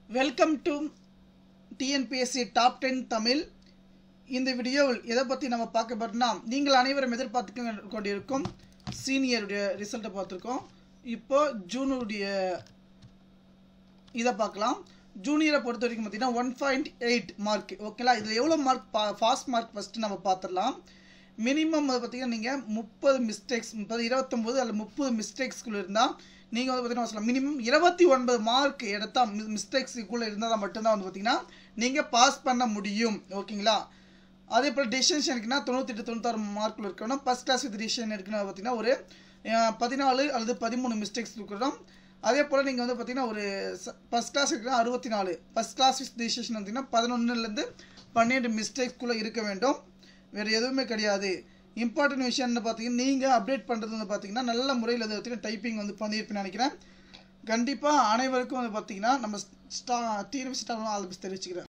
welcome to TNPSC top ten Tamil இந்த வீடியோவில் எதை பற்றி நம்ம பார்க்க போறோம்னா நீங்கள் அனைவரும் எதிர்பார்த்து கொண்டிருக்கும் சீனியருடைய ரிசல்ட்டை பார்த்துருக்கோம் இப்போ ஜூனுடைய இதை பார்க்கலாம் ஜூனியரை பொறுத்த வரைக்கும் பார்த்தீங்கன்னா ஒன் பாயிண்ட் எயிட் மார்க் ஓகேங்களா இதில் எவ்வளோ மார்க் பா ஃபாஸ்ட் மார்க் ஃபஸ்ட்டு நம்ம பார்த்துடலாம் மினிமம் வந்து பார்த்தீங்கன்னா நீங்கள் முப்பது மிஸ்டேக்ஸ் முப்பது இருபத்தொம்போது அல்லது முப்பது மிஸ்டேக்ஸ்குள்ளே இருந்தால் நீங்கள் வந்து பார்த்தீங்கன்னா சொல்லலாம் மினிமம் இருபத்தி ஒன்பது மார்க் எடுத்தால் மிஸ்டேக்ஸுக்குள்ளே இருந்தால் மட்டும்தான் வந்து பார்த்தீங்கன்னா நீங்கள் பாஸ் பண்ண முடியும் ஓகேங்களா அதே போல் டிசிஷன் எடுக்குன்னா தொண்ணூத்தெட்டு தொண்ணூத்தாறு மார்க்கில் இருக்கணும் ஃபஸ்ட் கிளாஸ் வித் டிசிஷன் எடுக்கணும் பார்த்தீங்கன்னா ஒரு அஹ், பதினாலு அல்லது பதிமூணு மிஸ்டேக்ஸ் இருக்கணும் அதே போல் நீங்கள் வந்து பார்த்தீங்கன்னா ஒரு ஃபஸ்ட் கிளாஸ் இருக்குன்னா அறுபத்தி நாலு ஃபஸ்ட் கிளாஸ் வித் டிசிஷன் பார்த்தீங்கன்னா பதினொன்றுலேருந்து பன்னெண்டு மிஸ்டேக்ஸ்குள்ளே இருக்க வேண்டும் வேறு எதுவுமே கிடையாது இம்பார்ட்டன்ட் விஷயம்னு பார்த்தீங்கன்னா நீங்கள் அப்டேட் பண்ணுறது வந்து பார்த்தீங்கன்னா நல்ல முறையில் வந்து பார்த்தீங்கன்னா டைப்பிங் வந்து பண்ணியிருப்பேன்னு நினைக்கிறேன் கண்டிப்பாக அனைவருக்கும் வந்து பார்த்தீங்கன்னா நம்ம ஸ்டா டிஎன்பி ஸ்டாஃப் ஆல் தெரிவிச்சுக்கிறேன்